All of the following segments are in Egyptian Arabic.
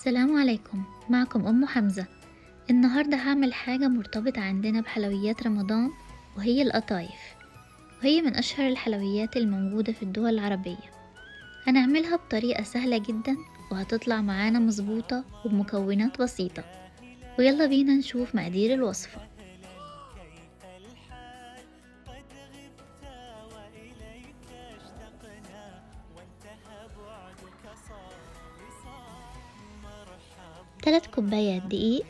السلام عليكم معكم أم حمزة النهاردة هعمل حاجة مرتبطة عندنا بحلويات رمضان وهي القطايف وهي من أشهر الحلويات الموجودة في الدول العربية هنعملها بطريقة سهلة جدا وهتطلع معانا مظبوطة وبمكونات بسيطة ويلا بينا نشوف مقادير الوصفة تلات كوبايات دقيق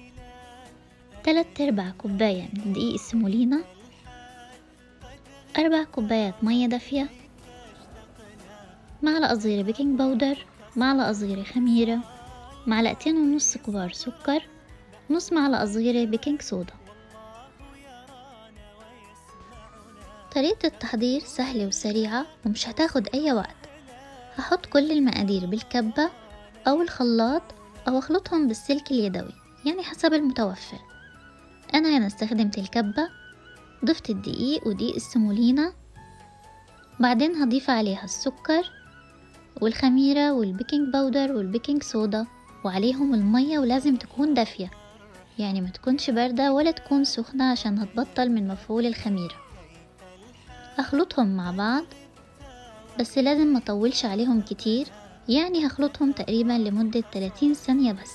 تلات ارباع كوباية من دقيق السمولينا أربع كوبايات مية دافية معلقة صغيرة بيكنج باودر معلقة صغيرة خميرة معلقتين ونص كبار سكر نص معلقة صغيرة بيكنج صودا طريقة التحضير سهلة وسريعة ومش هتاخد أي وقت هحط كل المقادير بالكبة أو الخلاط أو أخلطهم بالسلك اليدوي يعني حسب المتوفر أنا هنا استخدمت الكبة ضفت الدقيق ودقيق السمولينا بعدين هضيف عليها السكر والخميرة والبيكنج باودر والبيكنج صودا وعليهم المية ولازم تكون دافية يعني ما تكونش باردة ولا تكون سخنة عشان هتبطل من مفعول الخميرة هخلطهم مع بعض بس لازم ما اطولش عليهم كتير يعني هخلطهم تقريبا لمدة 30 ثانية بس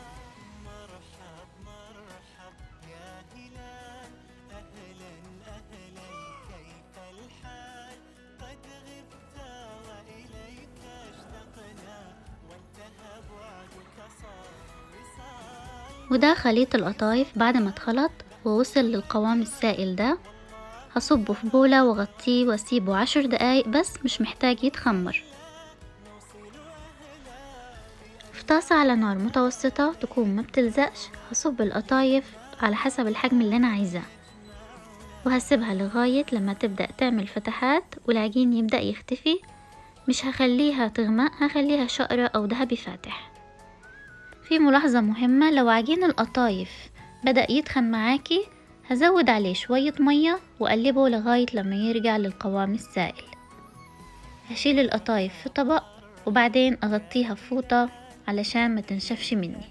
وده خليط القطايف بعد ما اتخلط ووصل للقوام السائل ده هصبه في بولة واغطيه واسيبه عشر دقايق بس مش محتاج يتخمر في طاسة على نار متوسطة تكون ما بتلزقش هصب القطايف على حسب الحجم اللي انا عايزاه وهسيبها لغاية لما تبدأ تعمل فتحات والعجين يبدأ يختفي مش هخليها تغمق هخليها شقرة او ذهبي فاتح في ملاحظة مهمة لو عجين القطايف بدأ يتخن معاكي هزود عليه شوية مية وأقلبه لغاية لما يرجع للقوام السائل هشيل القطايف في طبق وبعدين أغطيها بفوطة علشان ما تنشفش مني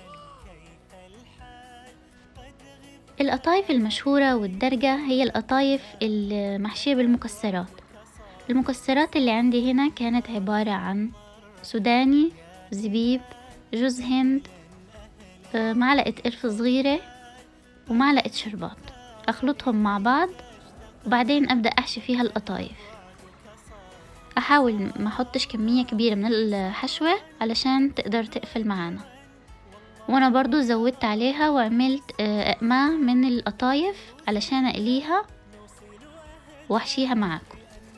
القطايف المشهورة والدرجة هي القطايف المحشية بالمكسرات المكسرات اللي عندي هنا كانت عبارة عن سوداني زبيب جوز هند معلقة قرفة صغيرة ومعلقة شربات أخلطهم مع بعض وبعدين أبدأ أحشي فيها القطايف أحاول ما أحطش كمية كبيرة من الحشوة علشان تقدر تقفل معانا وأنا برضو زودت عليها وعملت أقماع من القطايف علشان أقليها وأحشيها معاكم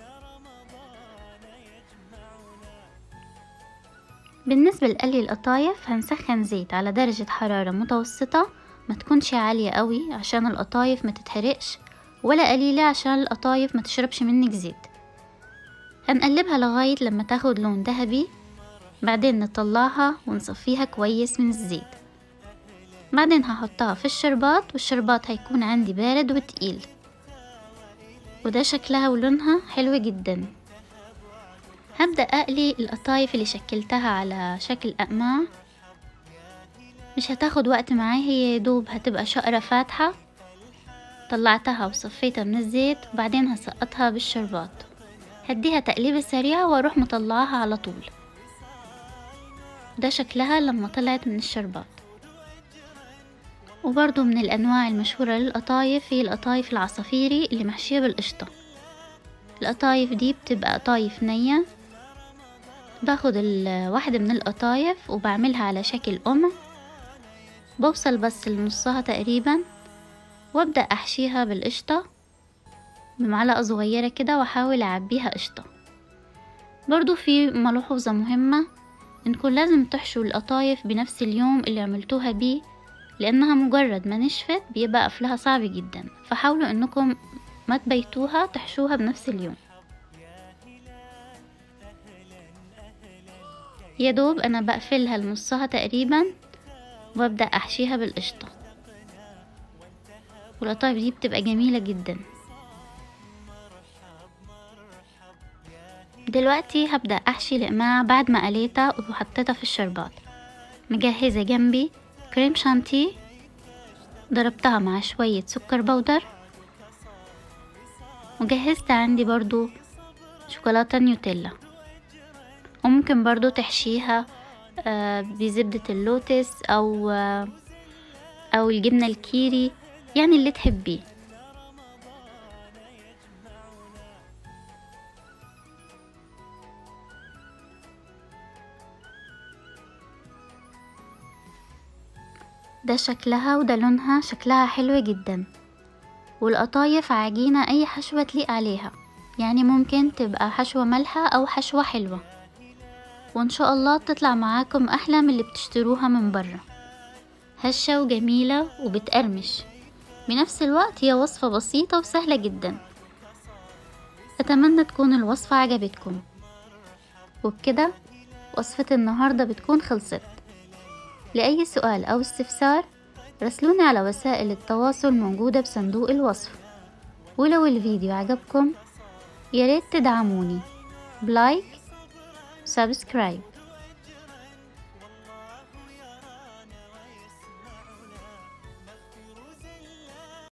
بالنسبة لقلي القطايف هنسخن زيت على درجة حرارة متوسطة ما تكونش عالية قوي عشان القطايف ما تتحرقش ولا قليلة عشان القطايف ما تشربش منك زيت هنقلبها لغاية لما تاخد لون ذهبي بعدين نطلعها ونصفيها كويس من الزيت بعدين هحطها في الشربات والشربات هيكون عندي بارد وتقيل وده شكلها ولونها حلو جدا هبدأ أقلي القطايف اللي شكلتها على شكل أقماع مش هتاخد وقت معايا هي دوب هتبقى شقرة فاتحة طلعتها وصفيتها من الزيت وبعدين هسقطها بالشربات هديها تقليبة سريعة واروح مطلعها على طول ده شكلها لما طلعت من الشربات وبرضو من الأنواع المشهورة للقطايف هي القطايف العصافيري اللي محشية بالقشطة القطايف دي بتبقى قطايف نية باخد واحدة من القطايف وبعملها على شكل قمع بوصل بس لنصها تقريبا وابدأ احشيها بالقشطة بمعلقة صغيرة كده واحاول اعبيها قشطة برضو في ملحوظة مهمة انكم لازم تحشوا القطايف بنفس اليوم اللي عملتوها بيه لانها مجرد ما نشفت بيبقى قفلها صعب جدا فحاولوا انكم ما تبيتوها تحشوها بنفس اليوم يا دوب انا بقفلها لنصها تقريبا وابدأ احشيها بالقشطة والقطايف دي بتبقى جميلة جدا دلوقتي هبدأ أحشي الإقماع بعد ما قليتها وحطيتها في الشربات مجهزة جنبي كريم شانتيه ضربتها مع شوية سكر بودر وجهزت عندي برضو شوكولاتة نيوتيلا وممكن برضو تحشيها آه، بزبدة اللوتس أو آه، أو الجبنة الكيري يعني اللي تحبيه ده شكلها وده لونها شكلها حلو جدا والقطايف عجينة أي حشوة تليق عليها يعني ممكن تبقى حشوة مالحة أو حشوة حلوة وإن شاء الله تطلع معاكم أحلى من اللي بتشتروها من برا هشة وجميلة وبتقرمش بنفس الوقت هي وصفة بسيطة وسهلة جدا أتمنى تكون الوصفة عجبتكم وبكده وصفة النهاردة بتكون خلصت لأي سؤال أو استفسار راسلوني على وسائل التواصل موجودة بصندوق الوصف ولو الفيديو عجبكم ياريت تدعموني بلايك سبسكرايب